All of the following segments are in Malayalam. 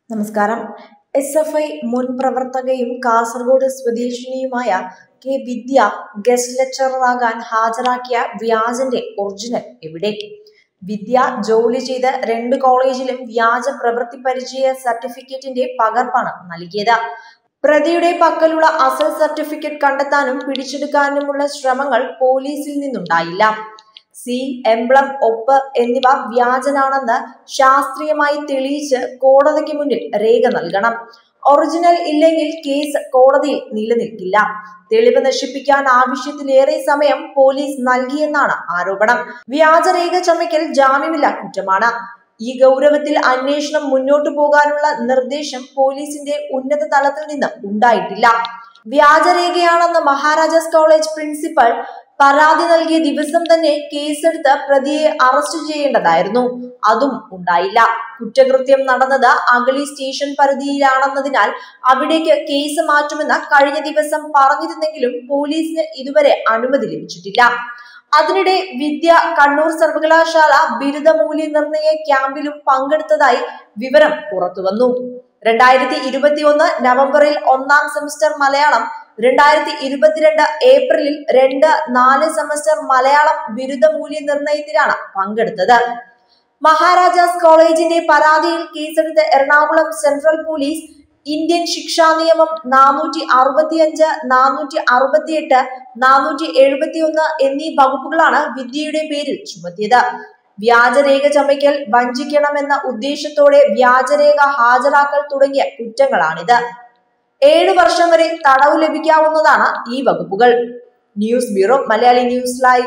നമസ്കാരം എസ് എഫ് ഐ മുൻ പ്രവർത്തകയും കാസർഗോഡ് സ്വദേശിനിയുമായ കെ വിദ്യ ഗസ്റ്റ് ലെക്ചററാകാൻ ഹാജരാക്കിയ വ്യാജന്റെ ഒറിജിനൽ എവിടെ വിദ്യ ജോലി ചെയ്ത് രണ്ട് കോളേജിലും വ്യാജ പ്രവൃത്തി പരിചയ സർട്ടിഫിക്കറ്റിന്റെ പകർപ്പാണ് നൽകിയത് പ്രതിയുടെ പക്കലുള്ള അസൽ സർട്ടിഫിക്കറ്റ് കണ്ടെത്താനും പിടിച്ചെടുക്കാനുമുള്ള ശ്രമങ്ങൾ പോലീസിൽ നിന്നുണ്ടായില്ല സീൽ എംബ്ലം ഒപ്പ് എന്നിവ വ്യാജനാണെന്ന് ശാസ്ത്രീയമായി തെളിയിച്ച് കോടതിക്ക് മുന്നിൽ രേഖ നൽകണം ഒറിജിനൽ ഇല്ലെങ്കിൽ കേസ് കോടതിയിൽ നിലനിൽക്കില്ല തെളിവ് നശിപ്പിക്കാൻ ആവശ്യത്തിലേറെ സമയം പോലീസ് നൽകിയെന്നാണ് ആരോപണം വ്യാജരേഖ ചമയ്ക്കൽ ജാമ്യമില്ല കുറ്റമാണ് ഈ ഗൗരവത്തിൽ അന്വേഷണം മുന്നോട്ടു പോകാനുള്ള നിർദ്ദേശം പോലീസിന്റെ ഉന്നത തലത്തിൽ നിന്ന് ഉണ്ടായിട്ടില്ല വ്യാജരേഖയാണെന്ന് മഹാരാജാസ് കോളേജ് പ്രിൻസിപ്പൽ പരാതി നൽകിയ ദിവസം തന്നെ കേസെടുത്ത് പ്രതിയെ അറസ്റ്റ് ചെയ്യേണ്ടതായിരുന്നു അതും ഉണ്ടായില്ല കുറ്റകൃത്യം നടന്നത് അഗളി സ്റ്റേഷൻ പരിധിയിലാണെന്നതിനാൽ അവിടേക്ക് കേസ് മാറ്റുമെന്ന് കഴിഞ്ഞ ദിവസം പറഞ്ഞിരുന്നെങ്കിലും പോലീസിന് ഇതുവരെ അനുമതി ലഭിച്ചിട്ടില്ല അതിനിടെ വിദ്യ കണ്ണൂർ സർവകലാശാല ബിരുദ മൂല്യനിർണയ ക്യാമ്പിലും പങ്കെടുത്തതായി വിവരം പുറത്തുവന്നു രണ്ടായിരത്തി ഇരുപത്തി ഒന്ന് നവംബറിൽ ഒന്നാം സെമസ്റ്റർ മലയാളം രണ്ടായിരത്തി ഇരുപത്തിരണ്ട് ഏപ്രിലിൽ രണ്ട് നാല് സെമസ്റ്റർ മലയാളം ബിരുദ മൂല്യനിർണയത്തിലാണ് പങ്കെടുത്തത് മഹാരാജാസ് കോളേജിന്റെ പരാതിയിൽ കേസെടുത്ത എറണാകുളം സെൻട്രൽ പോലീസ് ഇന്ത്യൻ ശിക്ഷാ നിയമം നാനൂറ്റി അറുപത്തിയഞ്ച് നാനൂറ്റി അറുപത്തിയെട്ട് നാനൂറ്റി എഴുപത്തി ഒന്ന് എന്നീ വകുപ്പുകളാണ് വിദ്യയുടെ പേരിൽ ചുമത്തിയത് വ്യാജരേഖ ചമയ്ക്കൽ വഞ്ചിക്കണമെന്ന ഉദ്ദേശത്തോടെ വ്യാജരേഖ ഹാജരാക്കൽ തുടങ്ങിയ കുറ്റങ്ങളാണിത് ഏഴു വർഷം വരെ തടവ് ലഭിക്കാവുന്നതാണ് ഈ വകുപ്പുകൾ news bureau Malayali news live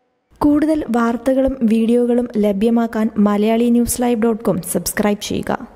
കൂടുതൽ വാർത്തകളും വീഡിയോകളും ലഭ്യമാക്കാൻ Malayali news live dot com subscribe ചെയ്യുക